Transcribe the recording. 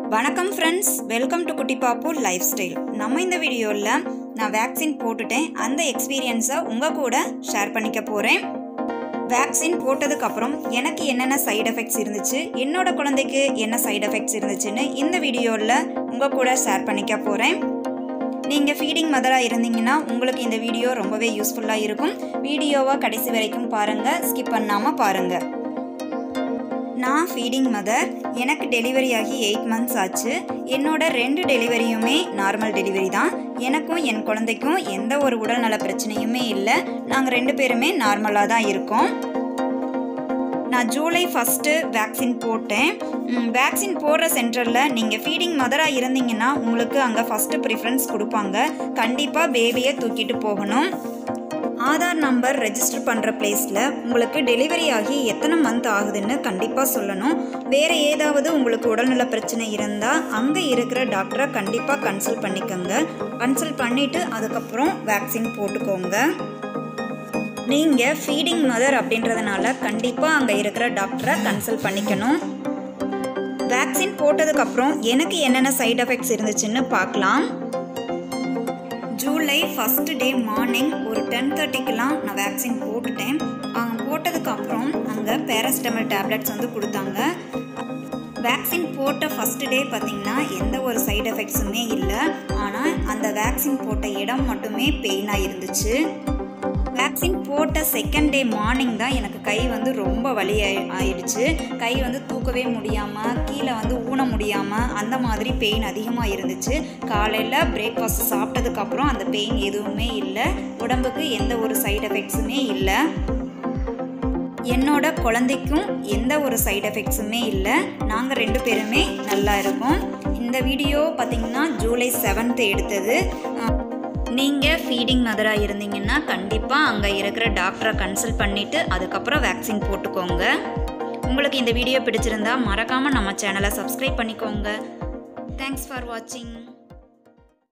வணக்கம் friends welcome to குட்டி பாப்பு லைஃப் ஸ்டைல் நம்ம இந்த வீடியோவில் நான் வேக்சின் போட்டுட்டேன் அந்த எக்ஸ்பீரியன்ஸை உங்கள் கூட ஷேர் பண்ணிக்க போகிறேன் வேக்சின் போட்டதுக்கப்புறம் எனக்கு என்னென்ன சைடு எஃபெக்ட்ஸ் இருந்துச்சு என்னோட குழந்தைக்கு என்ன சைடு எஃபெக்ட்ஸ் இருந்துச்சுன்னு இந்த வீடியோவில் உங்கள் கூட ஷேர் பண்ணிக்க போகிறேன் நீங்கள் ஃபீடிங் மதராக இருந்தீங்கன்னா உங்களுக்கு இந்த வீடியோ ரொம்பவே யூஸ்ஃபுல்லாக இருக்கும் வீடியோவை கடைசி வரைக்கும் பாருங்கள் ஸ்கிப் பண்ணாமல் பாருங்கள் நான் ஃபீடிங் மதர் எனக்கு டெலிவரி ஆகி எயிட் மந்த்ஸ் ஆச்சு என்னோட ரெண்டு டெலிவரியுமே நார்மல் டெலிவரி தான் எனக்கும் என் குழந்தைக்கும் எந்த ஒரு உடல்நல பிரச்சனையுமே இல்லை நாங்கள் ரெண்டு பேருமே நார்மலாக தான் இருக்கோம் நான் ஜூலை ஃபஸ்ட்டு வேக்சின் போட்டேன் வேக்சின் போடுற சென்டரில் நீங்கள் ஃபீடிங் மதராக இருந்தீங்கன்னா உங்களுக்கு அங்கே ஃபஸ்ட்டு ப்ரிஃபரன்ஸ் கொடுப்பாங்க கண்டிப்பாக பேபியை தூக்கிட்டு போகணும் ஆதார் நம்பர் ரெஜிஸ்டர் பண்ணுற பிளேஸில் உங்களுக்கு டெலிவரி ஆகி எத்தனை மந்த் ஆகுதுன்னு கண்டிப்பாக சொல்லணும் வேறு ஏதாவது உங்களுக்கு உடல்நல பிரச்சனை இருந்தால் அங்கே இருக்கிற டாக்டரை கண்டிப்பாக கன்சல்ட் பண்ணிக்கோங்க கன்சல்ட் பண்ணிவிட்டு அதுக்கப்புறம் வேக்சின் போட்டுக்கோங்க நீங்கள் ஃபீடிங் மதர் அப்படின்றதுனால கண்டிப்பாக அங்கே இருக்கிற டாக்டரை கன்சல்ட் பண்ணிக்கணும் வேக்சின் போட்டதுக்கப்புறம் எனக்கு என்னென்ன சைடு எஃபெக்ட்ஸ் இருந்துச்சுன்னு பார்க்கலாம் ஜூலை ஃபஸ்ட்டு டே மார்னிங் ஒரு டென் தேர்ட்டிக்கெலாம் நான் வேக்சின் போட்டுட்டேன் அவங்க போட்டதுக்கப்புறம் அங்கே பேராசிட்டமல் டேப்லெட்ஸ் வந்து கொடுத்தாங்க வேக்சின் போட்ட ஃபஸ்ட்டு டே பார்த்திங்கன்னா எந்த ஒரு சைடு எஃபெக்ட்ஸுமே இல்லை ஆனால் அந்த வேக்சின் போட்ட இடம் மட்டுமே பெயினாக இருந்துச்சு வேக்சின் போட்ட செகண்ட் டே மார்னிங் தான் எனக்கு கை வந்து ரொம்ப வலி ஆயிடுச்சு கை வந்து தூக்கவே முடியாமல் கீழே வந்து ஊன முடியாமல் அந்த மாதிரி பெயின் அதிகமாக இருந்துச்சு காலையில் பிரேக்ஃபாஸ்ட் சாப்பிட்டதுக்கப்புறம் அந்த பெயின் எதுவுமே இல்லை உடம்புக்கு எந்த ஒரு சைடு எஃபெக்ட்ஸுமே இல்லை என்னோட குழந்தைக்கும் எந்த ஒரு சைடு எஃபெக்ட்ஸுமே இல்லை நாங்கள் ரெண்டு பேருமே நல்லா இருக்கோம் இந்த வீடியோ பார்த்திங்கன்னா ஜூலை செவன்த்து எடுத்தது நீங்கள் ஃபீடிங் மதராக இருந்தீங்கன்னா கண்டிப்பாக அங்கே இருக்கிற டாக்டரை கன்சல்ட் பண்ணிவிட்டு அதுக்கப்புறம் வேக்சின் போட்டுக்கோங்க உங்களுக்கு இந்த வீடியோ பிடிச்சிருந்தா மறக்காமல் நம்ம சேனலை சப்ஸ்கிரைப் பண்ணிக்கோங்க தேங்க்ஸ் ஃபார் வாட்சிங்